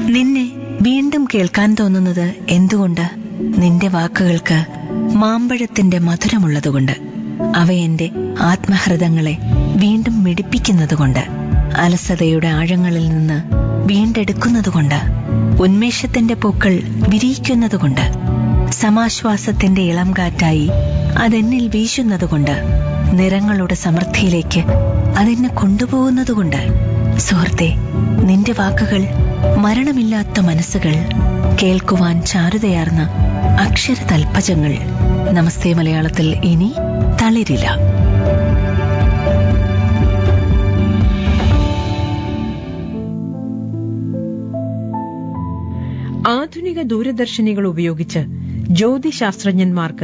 നിന്നെ വീണ്ടും കേൾക്കാൻ തോന്നുന്നത് എന്തുകൊണ്ട് നിന്റെ വാക്കുകൾക്ക് മാമ്പഴത്തിന്റെ മധുരമുള്ളതുകൊണ്ട് അവ എന്റെ ആത്മഹൃദങ്ങളെ വീണ്ടും മിടിപ്പിക്കുന്നതുകൊണ്ട് അലസതയുടെ ആഴങ്ങളിൽ നിന്ന് വീണ്ടെടുക്കുന്നതുകൊണ്ട് ഉന്മേഷത്തിന്റെ പൂക്കൾ വിരിയിക്കുന്നതുകൊണ്ട് സമാശ്വാസത്തിന്റെ ഇളം കാറ്റായി അതെന്നിൽ വീശുന്നതുകൊണ്ട് നിറങ്ങളുടെ സമൃദ്ധിയിലേക്ക് അതെന്നെ കൊണ്ടുപോകുന്നതുകൊണ്ട് സുഹൃത്തെ നിന്റെ വാക്കുകൾ മരണമില്ലാത്ത മനസ്സുകൾ കേൾക്കുവാൻ ചാരുതയാർന്ന അക്ഷര തൽപ്പജങ്ങൾ നമസ്തേ മലയാളത്തിൽ ഇനി തളിരില്ല ആധുനിക ദൂരദർശിനികൾ ഉപയോഗിച്ച് ജ്യോതിശാസ്ത്രജ്ഞന്മാർക്ക്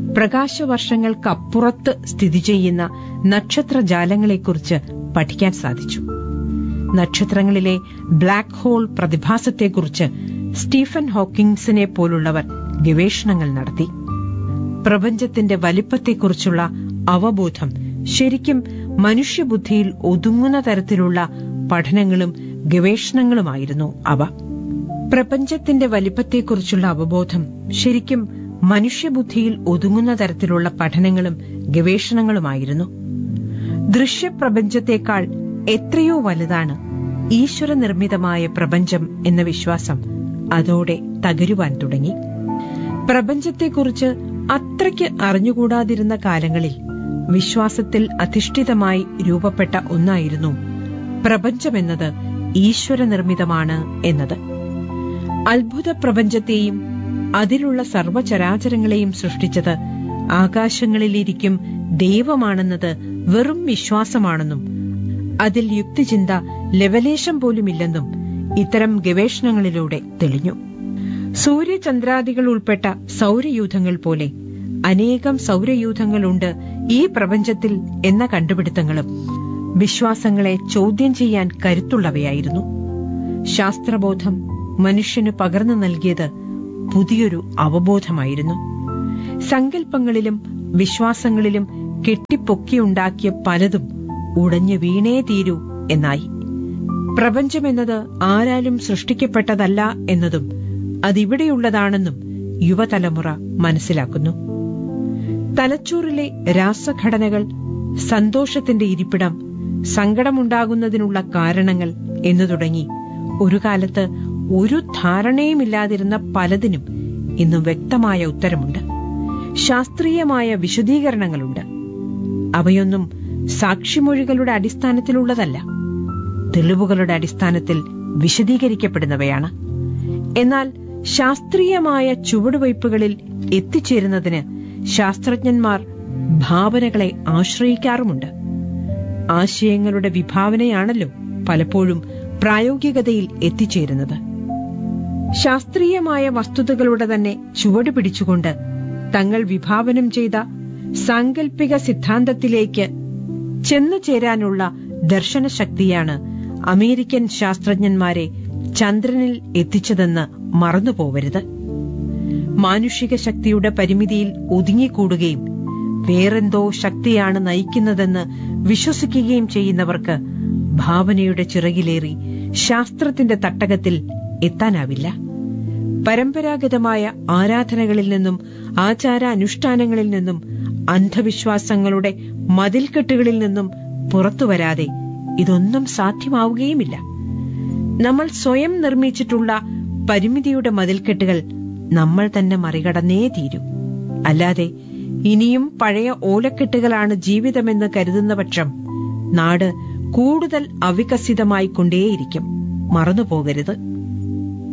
പ്രകാശവർഷങ്ങൾക്കപ്പുറത്ത് സ്ഥിതി ചെയ്യുന്ന നക്ഷത്രജാലങ്ങളെക്കുറിച്ച് പഠിക്കാൻ സാധിച്ചു നക്ഷത്രങ്ങളിലെ ബ്ലാക്ക് ഹോൾ പ്രതിഭാസത്തെക്കുറിച്ച് സ്റ്റീഫൻ ഹോക്കിൻസിനെ പോലുള്ളവർ ഗവേഷണങ്ങൾ നടത്തി പ്രപഞ്ചത്തിന്റെ വലിപ്പത്തെക്കുറിച്ചുള്ള അവബോധം ശരിക്കും മനുഷ്യബുദ്ധിയിൽ ഒതുങ്ങുന്ന തരത്തിലുള്ള പഠനങ്ങളും ഗവേഷണങ്ങളുമായിരുന്നു അവ പ്രപഞ്ചത്തിന്റെ വലിപ്പത്തെക്കുറിച്ചുള്ള അവബോധം ശരിക്കും മനുഷ്യബുദ്ധിയിൽ ഒതുങ്ങുന്ന തരത്തിലുള്ള പഠനങ്ങളും ഗവേഷണങ്ങളുമായിരുന്നു ദൃശ്യപ്രപഞ്ചത്തെക്കാൾ എത്രയോ വലുതാണ് ഈശ്വര നിർമ്മിതമായ പ്രപഞ്ചം എന്ന വിശ്വാസം അതോടെ തകരുവാൻ തുടങ്ങി പ്രപഞ്ചത്തെക്കുറിച്ച് അത്രയ്ക്ക് അറിഞ്ഞുകൂടാതിരുന്ന കാലങ്ങളിൽ വിശ്വാസത്തിൽ അധിഷ്ഠിതമായി രൂപപ്പെട്ട ഒന്നായിരുന്നു പ്രപഞ്ചമെന്നത് ഈശ്വര നിർമ്മിതമാണ് എന്നത് അത്ഭുത പ്രപഞ്ചത്തെയും അതിലുള്ള സർവചരാചരങ്ങളെയും സൃഷ്ടിച്ചത് ആകാശങ്ങളിലിരിക്കും ദൈവമാണെന്നത് വെറും വിശ്വാസമാണെന്നും അതിൽ യുക്തിചിന്ത ലവലേശം പോലുമില്ലെന്നും ഇത്തരം ഗവേഷണങ്ങളിലൂടെ തെളിഞ്ഞു സൂര്യചന്ദ്രാദികൾ ഉൾപ്പെട്ട സൗരയൂഥങ്ങൾ പോലെ അനേകം സൗരയൂഥങ്ങളുണ്ട് ഈ പ്രപഞ്ചത്തിൽ എന്ന കണ്ടുപിടുത്തങ്ങളും വിശ്വാസങ്ങളെ ചോദ്യം ചെയ്യാൻ കരുത്തുള്ളവയായിരുന്നു ശാസ്ത്രബോധം മനുഷ്യന് പകർന്നു നൽകിയത് പുതിയൊരു അവബോധമായിരുന്നു സങ്കല്പങ്ങളിലും വിശ്വാസങ്ങളിലും കെട്ടിപ്പൊക്കിയുണ്ടാക്കിയ പലതും ഉടഞ്ഞു വീണേ തീരൂ എന്നായി പ്രപഞ്ചമെന്നത് ആരാലും സൃഷ്ടിക്കപ്പെട്ടതല്ല എന്നതും അതിവിടെയുള്ളതാണെന്നും യുവതലമുറ മനസ്സിലാക്കുന്നു തലച്ചോറിലെ രാസഘടനകൾ സന്തോഷത്തിന്റെ ഇരിപ്പിടം സങ്കടമുണ്ടാകുന്നതിനുള്ള കാരണങ്ങൾ എന്നു തുടങ്ങി ഒരു കാലത്ത് ഒരു ധാരണയുമില്ലാതിരുന്ന പലതിനും ഇന്നും വ്യക്തമായ ഉത്തരമുണ്ട് ശാസ്ത്രീയമായ വിശദീകരണങ്ങളുണ്ട് അവയൊന്നും സാക്ഷിമൊഴികളുടെ അടിസ്ഥാനത്തിലുള്ളതല്ല തെളിവുകളുടെ അടിസ്ഥാനത്തിൽ വിശദീകരിക്കപ്പെടുന്നവയാണ് എന്നാൽ ശാസ്ത്രീയമായ ചുവടുവയ്പുകളിൽ എത്തിച്ചേരുന്നതിന് ശാസ്ത്രജ്ഞന്മാർ ഭാവനകളെ ആശ്രയിക്കാറുമുണ്ട് ആശയങ്ങളുടെ വിഭാവനയാണല്ലോ പലപ്പോഴും പ്രായോഗികതയിൽ എത്തിച്ചേരുന്നത് ശാസ്ത്രീയമായ വസ്തുതകളുടെ തന്നെ ചുവട് പിടിച്ചുകൊണ്ട് തങ്ങൾ വിഭാവനം ചെയ്ത സാങ്കല്പിക സിദ്ധാന്തത്തിലേക്ക് ചെന്നു ചേരാനുള്ള ദർശനശക്തിയാണ് അമേരിക്കൻ ശാസ്ത്രജ്ഞന്മാരെ ചന്ദ്രനിൽ എത്തിച്ചതെന്ന് മറന്നുപോവരുത് മാനുഷിക ശക്തിയുടെ പരിമിതിയിൽ ഒതുങ്ങിക്കൂടുകയും വേറെന്തോ ശക്തിയാണ് നയിക്കുന്നതെന്ന് വിശ്വസിക്കുകയും ചെയ്യുന്നവർക്ക് ഭാവനയുടെ ചിറകിലേറി ശാസ്ത്രത്തിന്റെ തട്ടകത്തിൽ എത്താനാവില്ല പരമ്പരാഗതമായ ആരാധനകളിൽ നിന്നും ആചാര അനുഷ്ഠാനങ്ങളിൽ നിന്നും അന്ധവിശ്വാസങ്ങളുടെ മതിൽക്കെട്ടുകളിൽ നിന്നും പുറത്തുവരാതെ ഇതൊന്നും സാധ്യമാവുകയുമില്ല നമ്മൾ സ്വയം നിർമ്മിച്ചിട്ടുള്ള പരിമിതിയുടെ മതിൽക്കെട്ടുകൾ നമ്മൾ തന്നെ മറികടന്നേ തീരൂ അല്ലാതെ ഇനിയും പഴയ ഓലക്കെട്ടുകളാണ് ജീവിതമെന്ന് കരുതുന്ന പക്ഷം നാട് കൂടുതൽ അവികസിതമായി കൊണ്ടേയിരിക്കും മറന്നുപോകരുത്